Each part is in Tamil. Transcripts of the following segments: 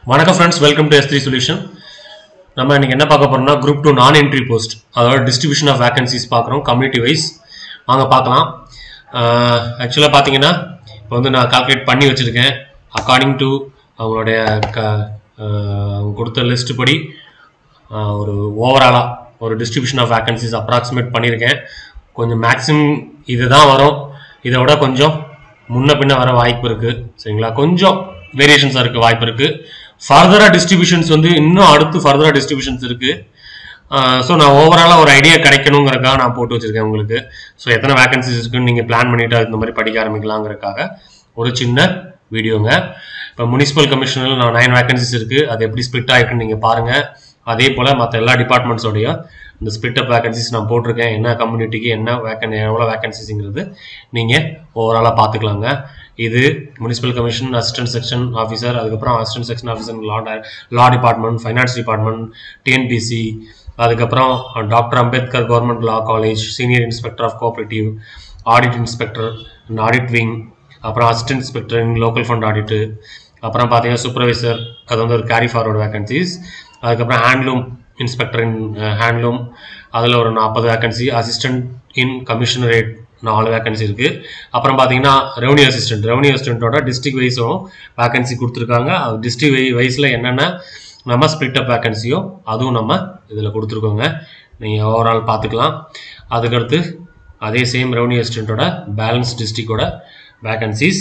வணக்கம் friends welcome to S three solution நம்ம இன்னைக்கு என்ன பார்க்க போறோம்னா group two non entry post அதோட டிஸ்ட்ரிபியூஷன் ஆஃப் வேகன்சிஸ் பார்க்குறோம் கம்யூனிட்டி வைஸ் வாங்க பார்க்கலாம் ஆக்சுவலாக பார்த்தீங்கன்னா இப்போ வந்து நான் கால்குலேட் பண்ணி வச்சுருக்கேன் அக்கார்டிங் டு அவங்களுடைய க ஆஹ் அவங்க கொடுத்த லிஸ்ட் படி ஆஹ் ஒரு ஓவராலாக ஒரு டிஸ்ட்ரிபியூஷன் ஆஃப் வேகன்சிஸ் அப்ராக்சிமேட் பண்ணியிருக்கேன் கொஞ்சம் மேக்ஸிமம் இதுதான் வரும் இதை விட கொஞ்சம் முன்ன பின்ன வர வாய்ப்பு இருக்குது சரிங்களா கொஞ்சம் வேரியேஷன்ஸாக இருக்க வாய்ப்பு இருக்குது ஃபர்தராக டிஸ்ட்ரிபியூஷன்ஸ் வந்து இன்னும் அடுத்து ஃபர்தராக டிஸ்ட்ரிபியூஷன்ஸ் இருக்குது ஸோ நான் ஓவராலாக ஒரு ஐடியா கிடைக்கணுங்கிறக்காக நான் போட்டு வச்சிருக்கேன் உங்களுக்கு ஸோ எத்தனை வேகன்சிஸ் இருக்குன்னு நீங்கள் பிளான் பண்ணிட்டு அதுக்கு இந்த மாதிரி படிக்க ஆரம்பிக்கலாங்கிறக்காக ஒரு சின்ன வீடியோங்க இப்போ முனிசிபல் கமிஷனில் நான் நைன் வேகன்சிஸ் இருக்குது அது எப்படி ஸ்ப்ளிட் ஆகிருக்குன்னு நீங்கள் பாருங்கள் அதே போல் மற்ற எல்லா டிபார்ட்மெண்ட்ஸோடைய இந்த ஸ்பிட் அப் வேகன்சிஸ் நான் போட்டிருக்கேன் என்ன கம்யூனிட்டிக்கு என்ன வேக்கன் எவ்வளோ வேகன்சிஸுங்கிறது நீங்கள் ஓவராலாக பார்த்துக்கலாங்க இது municipal commission assistant section officer அதுக்கப்புறம் assistant section officer law law department finance department TNPSC அதுக்கப்புறம் doctor Ambedkar government law college senior inspector of cooperative audit inspector audit wing அப்புறம் assistant inspector in local fund audit அப்புறம் பார்த்தீங்கன்னா சூப்பர்வைசர் அது வந்து ஒரு கேரி ஃபார்வர்டு வேகன்சிஸ் அதுக்கப்புறம் ஹேண்ட்லூம் இன்ஸ்பெக்டர் இன் ஹேண்ட்லூம் அதில் ஒரு நாற்பது வேகன்சி அசிஸ்டன்ட் இன் கமிஷனரேட் நாலு வேகன்சி இருக்குது அப்புறம் பார்த்தீங்கன்னா ரெவன்யூ அசிஸ்டன்ட் ரெவன்யூ அசிஸ்டண்ட்டோட டிஸ்ட்ரிக்ட் வைஸும் வேகன்சி கொடுத்துருக்காங்க அது டிஸ்ட்ரிக்ட் வை வைஸில் என்னென்ன நம்ம ஸ்பிளிட் அப் வேகன்சியோ அதுவும் நம்ம இதில் கொடுத்துருக்கோங்க நீங்கள் ஓவரால் பார்த்துக்கலாம் அதுக்கடுத்து அதே சேம் ரெவன்யூ அசிஸ்டண்ட்டோட பேலன்ஸ் டிஸ்ட்ரிக்டோட வேகன்சிஸ்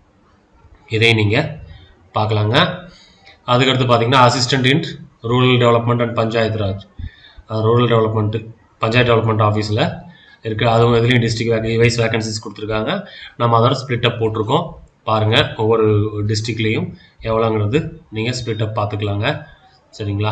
இதை நீங்கள் பார்க்கலாங்க அதுக்கடுத்து பார்த்தீங்கன்னா assistant in rural development and panchayat Raj rural development panchayat development ஆஃபீஸில் இருக்குது அதுவும் இதுலேயும் டிஸ்ட்ரிக்ட் வைஸ் வேகன்சிஸ் கொடுத்துருக்காங்க நம்ம அதோட ஸ்ப்ளிட் அப் போட்டிருக்கோம் பாருங்கள் ஒவ்வொரு டிஸ்ட்ரிக்ட்லேயும் எவ்வளோங்கிறது நீங்கள் ஸ்ப்ளிட் அப் பார்த்துக்கலாங்க சரிங்களா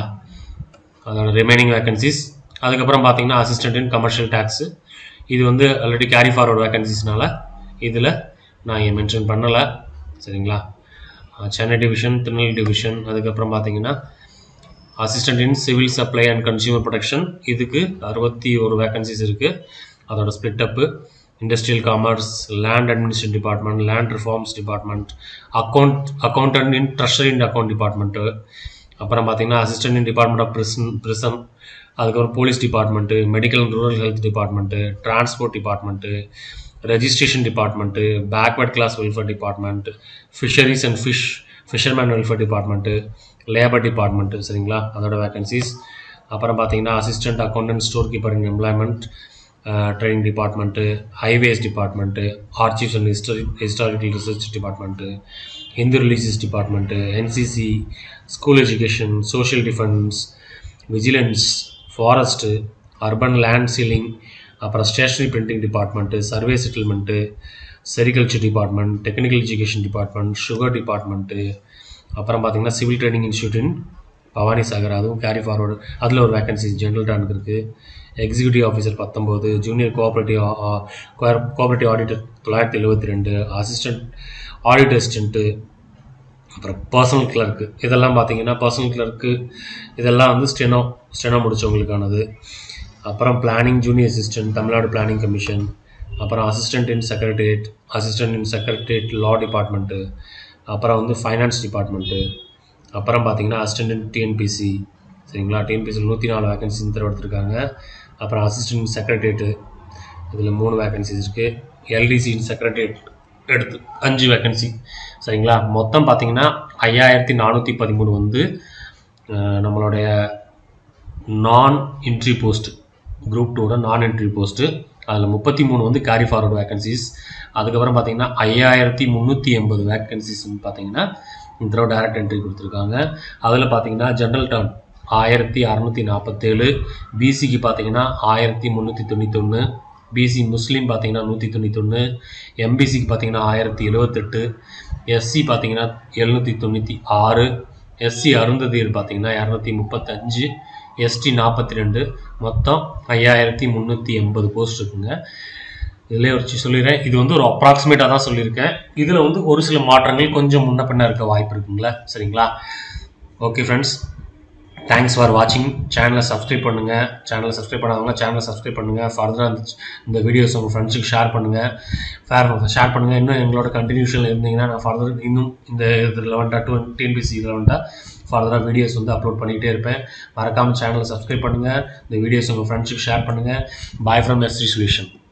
அதோட ரிமைனிங் வேகன்சிஸ் அதுக்கப்புறம் பார்த்தீங்கன்னா அசிஸ்டன்ட் இன் கமர்ஷியல் டேக்ஸு இது வந்து ஆல்ரெடி கேரி ஃபார்வர்டு வேகன்சிஸ்னால இதில் நான் இங்கே மென்ஷன் பண்ணலை சரிங்களா சென்னை டிவிஷன் திருநெல்வேலி டிவிஷன் அதுக்கப்புறம் பார்த்தீங்கன்னா assistant in civil supply and consumer protection இதுக்கு அறுபத்தி ஒரு வேகன்சிஸ் இருக்குது அதோட ஸ்ப்ளிட் அப்பு industrial commerce land administration department land reforms department account accountant in treasury in account department அப்புறம் பார்த்தீங்கன்னா assistant in department of prison prison அதுக்கப்புறம் police department medical and rural health department transport department registration department backward class welfare department fisheries and fish fishermen welfare department labour department சரிங்களா அதோட வேகன்சிஸ் அப்புறம் பார்த்தீங்கன்னா assistant accountant store keeper in employment training department highways department archives and history historical research department Hindu religious department NCC school education social defence vigilance forest urban land ceiling அப்புறம் stationery printing department survey settlement sericulture department technical education department sugar department அப்புறம் பார்த்தீங்கன்னா civil training institute in Bhavani Sagar அதுவும் கேரி ஃபார்வர்டு அதில் ஒரு வேகன்சி ஜென்ரல் டேனுக்கு இருக்குது எக்ஸிக்யூட்டிவ் ஆஃபீஸர் பத்தொம்போது ஜூனியர் கோஆப்ரேட்டிவ் கோஆப்ரேட்டிவ் ஆடிட்டர் தொள்ளாயிரத்தி எழுபத்தி ரெண்டு அசிஸ்டன்ட் ஆடிட் அசிஸ்டண்ட்டு அப்புறம் பர்சனல் கிளர்க்கு இதெல்லாம் பார்த்தீங்கன்னா பர்சனல் கிளர்க்கு இதெல்லாம் வந்து ஸ்டெனோ ஸ்டெனோ முடிச்சவங்களுக்கானது அப்புறம் planning junior assistant Tamil Nadu planning commission அப்புறம் assistant in secretariat assistant in secretariat law department அப்புறம் வந்து ஃபைனான்ஸ் டிபார்ட்மெண்ட்டு அப்புறம் பார்த்தீங்கன்னா அசிஸ்டன்ட் இன் டிஎன்பிசி சரிங்களா டிஎன்பிசியில் நூற்றி நாலு வேகன்சி எடுத்திருக்காங்க அப்புறம் அசிஸ்டன்ட் செக்ரட்டரியேட்டு இதில் மூணு வேகன்சிஸ் இருக்குது எல்டிசி இன் செக்ரட்டரியேட் எடுத்து அஞ்சு வேகன்சி சரிங்களா மொத்தம் பார்த்தீங்கன்னா ஐயாயிரத்தி நானூற்றி பதிமூணு வந்து நம்மளுடைய நான் என்ட்ரி போஸ்ட் குரூப் டூவோட நான் என்ட்ரி போஸ்ட்டு அதில் முப்பத்தி மூணு வந்து கேரி ஃபார்வர்டு வேகன்சிஸ் அதுக்கப்புறம் பார்த்தீங்கன்னா ஐயாயிரத்தி முந்நூற்றி எண்பது வேகன்சிஸ்ன்னு பார்த்தீங்கன்னா இந்த தடவை டேரக்ட் என்ட்ரி கொடுத்துருக்காங்க அதில் பார்த்தீங்கன்னா ஜென்ரல் டர்ன் ஆயிரத்தி அறநூற்றி நாற்பத்தேழு பிசிக்கு பார்த்தீங்கன்னா ஆயிரத்தி முந்நூற்றி தொண்ணூத்தொன்று பிசி முஸ்லீம் பார்த்தீங்கன்னா நூற்றி தொண்ணூத்தொன்று எம்பிசிக்கு பார்த்தீங்கன்னா ஆயிரத்தி எழுவத்தெட்டு எஸ்சி பார்த்தீங்கன்னா எழுநூற்றி தொண்ணூற்றி ஆறு எஸ்சி அருந்ததியர் பார்த்தீங்கன்னா இரநூத்தி முப்பத்தஞ்சு எஸ்டி நாற்பத்தி ரெண்டு மொத்தம் ஐயாயிரத்தி முந்நூற்றி எண்பது போஸ்ட் இருக்குங்க இதிலே வச்சு சொல்லிடுறேன் இது வந்து ஒரு அப்ராக்சிமேட்டாக தான் சொல்லியிருக்கேன் இதில் வந்து ஒரு சில மாற்றங்கள் கொஞ்சம் முன்ன பின்ன இருக்க வாய்ப்பு இருக்குங்களா சரிங்களா ஓகே ஃப்ரெண்ட்ஸ் தேங்க்ஸ் ஃபார் வாட்சிங் சேனலை சப்ஸ்கிரைப் பண்ணுங்கள் சேனலை சப்ஸ்கிரைப் பண்ணாதவங்க சேனலை சப்ஸ்கிரைப் பண்ணுங்கள் ஃபர்தராக இந்த இந்த வீடியோஸ் உங்கள் ஃப்ரெண்ட்ஸுக்கு ஷேர் பண்ணுங்கள் ஃபேர் ஷேர் பண்ணுங்கள் இன்னும் எங்களோட கண்டினியூஷன் இருந்தீங்கன்னா நான் ஃபர்தர் இன்னும் இந்த இதில் வந்துட்டா டூ டிஎன்பிசி இதில் வந்துட்டா ஃபர்தராக வீடியோஸ் வந்து அப்லோட் பண்ணிகிட்டே இருப்பேன் மறக்காமல் சேனலை சப்ஸ்கிரைப் பண்ணுங்கள் இந்த வீடியோஸ் உங்கள் ஃப்ரெண்ட்ஸுக்கு ஷேர் பண்ணுங்கள் பாய் ஃப்ரம் எஸ்ரி சொல்யூஷன்